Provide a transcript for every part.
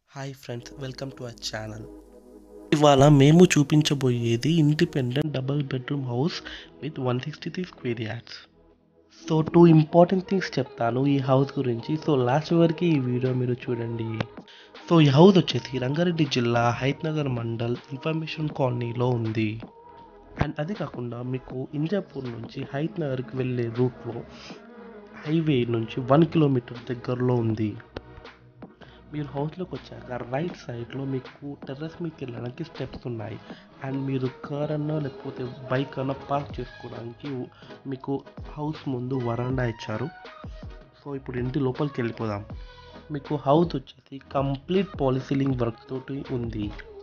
hi friends welcome to our channel ఇవాళ మేము చూపించబోయేది independent double bedroom house with one sixty three square yards so two important things చెప్తాను ఈ house గురించి so last వరకు ఈ వీడియో మీరు చూడండి సో ఈ హౌస్ వచ్చేసి రంగారెడ్డి జిల్లా హైత్నగర్ మండల్ ఇన్ఫర్మేషన్ కాలనీలో ఉంది అండ్ అది కాకుండా మీకు ఇంజాపూర్ నుంచి హైత్ నగర్కి వెళ్ళే రూట్లో హైవే నుంచి వన్ కిలోమీటర్ దగ్గరలో ఉంది మీరు హౌస్లోకి వచ్చాక రైట్ సైడ్లో మీకు టెర్రస్ మీదకి వెళ్ళడానికి స్టెప్స్ ఉన్నాయి అండ్ మీరు కార్ అన్నా లేకపోతే బైక్ అన్నా పార్క్ చేసుకోవడానికి మీకు హౌస్ ముందు వరండా ఇచ్చారు సో ఇప్పుడు ఇంటి లోపలికి వెళ్ళిపోదాం మీకు హౌస్ వచ్చేసి కంప్లీట్ పాలిసీలింగ్ వర్క్ తోటి ఉంది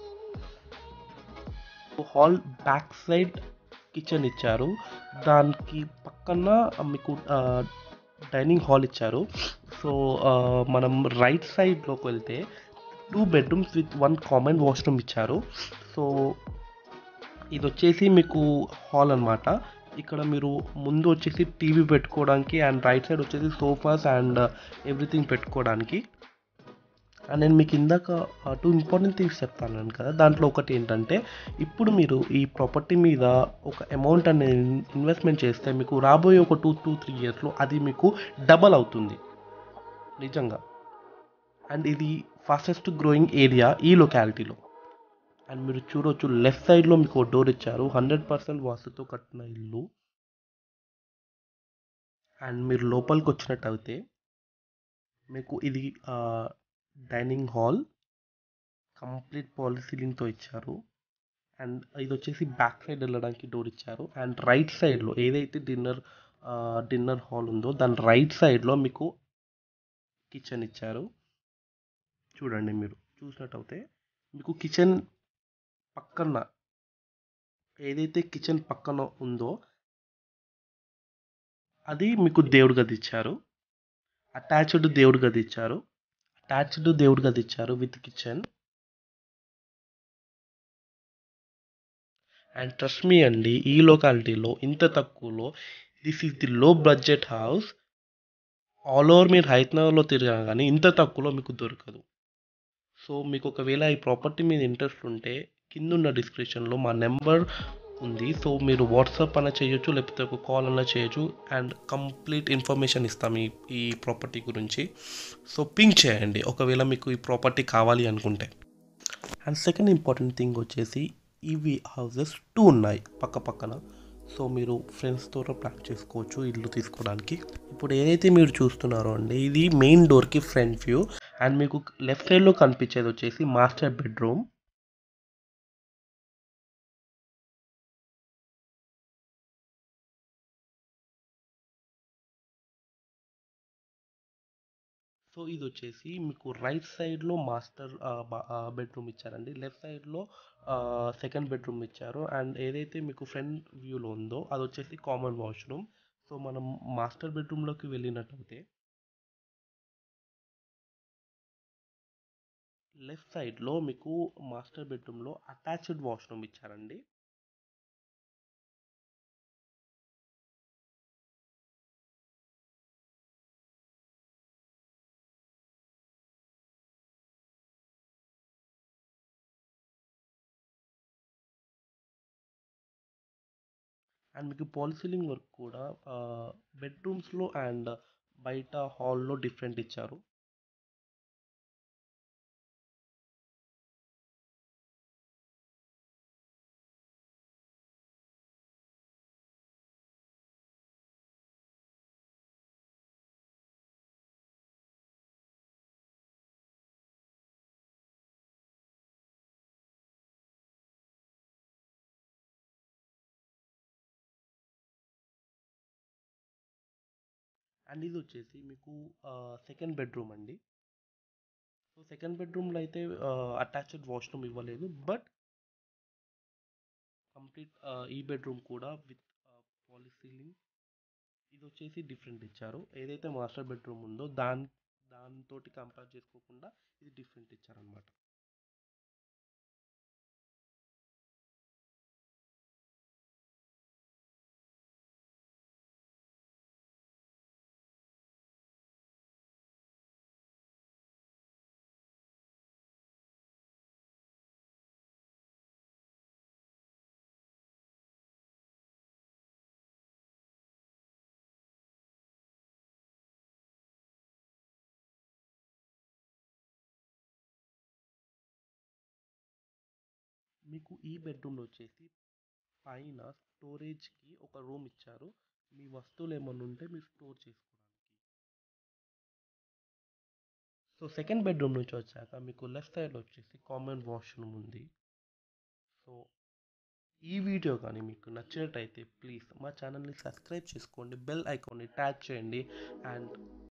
హాల్ బ్యాక్ సైడ్ కిచెన్ ఇచ్చారు దానికి పక్కన మీకు డైనింగ్ హాల్ ఇచ్చారు సో మనం రైట్ సైడ్లోకి వెళ్తే two bedrooms with one common washroom ఇచ్చారు సో ఇది వచ్చేసి మీకు హాల్ అనమాట ఇక్కడ మీరు ముందు వచ్చేసి టీవీ పెట్టుకోవడానికి అండ్ రైట్ సైడ్ వచ్చేసి సోఫాస్ అండ్ ఎవ్రీథింగ్ పెట్టుకోవడానికి అండ్ నేను మీకు ఇందాక టూ ఇంపార్టెంట్ థింగ్స్ చెప్తాను కదా దాంట్లో ఒకటి ఏంటంటే ఇప్పుడు మీరు ఈ ప్రాపర్టీ మీద ఒక అమౌంట్ అనేది ఇన్వెస్ట్మెంట్ చేస్తే మీకు రాబోయే ఒక టూ టూ త్రీ ఇయర్స్లో అది మీకు డబల్ అవుతుంది నిజంగా అండ్ ఇది ఫాస్టెస్ట్ గ్రోయింగ్ ఏరియా ఈ లొకాలిటీలో అండ్ మీరు చూడవచ్చు లెఫ్ట్ సైడ్లో మీకు డోర్ ఇచ్చారు హండ్రెడ్ పర్సెంట్ వాస్తుతో కట్టిన ఇల్లు అండ్ మీరు లోపలికి వచ్చినట్టు అయితే మీకు ఇది డైనింగ్ హాల్ కంప్లీట్ పాలిసీలింగ్తో ఇచ్చారు అండ్ ఇది వచ్చేసి బ్యాక్ సైడ్ వెళ్ళడానికి డోర్ ఇచ్చారు అండ్ రైట్ సైడ్లో ఏదైతే డిన్నర్ డిన్నర్ హాల్ ఉందో దాని రైట్ సైడ్లో మీకు కిచెన్ ఇచ్చారు చూడండి మీరు చూసినట్టయితే మీకు కిచెన్ పక్కన ఏదైతే కిచెన్ పక్కన ఉందో అది మీకు దేవుడి గది ఇచ్చారు అటాచ్డ్ దేవుడి గది ఇచ్చారు అటాచ్డ్ దేవుడి గది ఇచ్చారు with kitchen and trust me అండి ఈ లొకాలిటీలో ఇంత తక్కువలో this is the low budget house all over మీరు హైదరాబాద్లో తిరిగా కానీ ఇంత తక్కువలో మీకు దొరకదు సో మీకు ఒకవేళ ఈ ప్రాపర్టీ మీద ఇంట్రెస్ట్ ఉంటే కింద ఉన్న డిస్క్రిప్షన్లో మా నెంబర్ ఉంది సో మీరు వాట్సాప్ అన్న చేయొచ్చు లేకపోతే ఒక కాల్ అన్న చేయొచ్చు అండ్ కంప్లీట్ ఇన్ఫర్మేషన్ ఇస్తాం ఈ ఈ ప్రాపర్టీ గురించి సో పింక్ చేయండి ఒకవేళ మీకు ఈ ప్రాపర్టీ కావాలి అనుకుంటే అండ్ సెకండ్ ఇంపార్టెంట్ థింగ్ వచ్చేసి ఇవి హౌసెస్ టూ ఉన్నాయి పక్క పక్కన సో మీరు ఫ్రెండ్స్తో ప్లాన్ చేసుకోవచ్చు ఇల్లు తీసుకోవడానికి ఇప్పుడు ఏదైతే మీరు చూస్తున్నారో అండి ఇది మెయిన్ డోర్కి ఫ్రంట్ వ్యూ అండ్ మీకు లెఫ్ట్ సైడ్లో కనిపించేది వచ్చేసి మాస్టర్ బెడ్రూమ్ సో ఇది వచ్చేసి మీకు రైట్ సైడ్లో మాస్టర్ బెడ్రూమ్ ఇచ్చారండి లెఫ్ట్ సైడ్లో సెకండ్ బెడ్రూమ్ ఇచ్చారు అండ్ ఏదైతే మీకు ఫ్రంట్ వ్యూలో ఉందో అది వచ్చేసి కామన్ వాష్రూమ్ సో మనం మాస్టర్ బెడ్రూమ్లోకి వెళ్ళినట్టయితే లెఫ్ట్ సైడ్లో మీకు మాస్టర్ బెడ్రూమ్లో అటాచ్డ్ వాష్రూమ్ ఇచ్చారండి అండ్ మీకు పాలిసీలింగ్ వర్క్ కూడా బెడ్రూమ్స్లో అండ్ బయట హాల్లో డిఫరెంట్ ఇచ్చారు అండ్ ఇది వచ్చేసి మీకు సెకండ్ బెడ్రూమ్ అండి సో సెకండ్ బెడ్రూమ్లో అయితే అటాచ్డ్ వాష్రూమ్ ఇవ్వలేదు బట్ కంప్లీట్ ఈ బెడ్రూమ్ కూడా విత్ పాలిసీలింగ్ ఇది వచ్చేసి డిఫరెంట్ ఇచ్చారు ఏదైతే మాస్టర్ బెడ్రూమ్ ఉందో దాని దాంతో కంపేర్ చేసుకోకుండా ఇది డిఫరెంట్ ఇచ్చారనమాట మీకు ఈ బెడ్రూమ్లో వచ్చేసి పైన స్టోరేజ్కి ఒక రూమ్ ఇచ్చారు మీ వస్తువులు ఏమన్నా ఉంటే మీరు స్టోర్ చేసుకోవడానికి సో సెకండ్ బెడ్రూమ్ నుంచి వచ్చాక మీకు లెఫ్ట్ సైడ్లో వచ్చేసి కామన్ వాష్రూమ్ ఉంది సో ఈ వీడియో కానీ మీకు నచ్చినట్టయితే ప్లీజ్ మా ఛానల్ని సబ్స్క్రైబ్ చేసుకోండి బెల్ ఐకాన్ని ట్యాచ్ చేయండి అండ్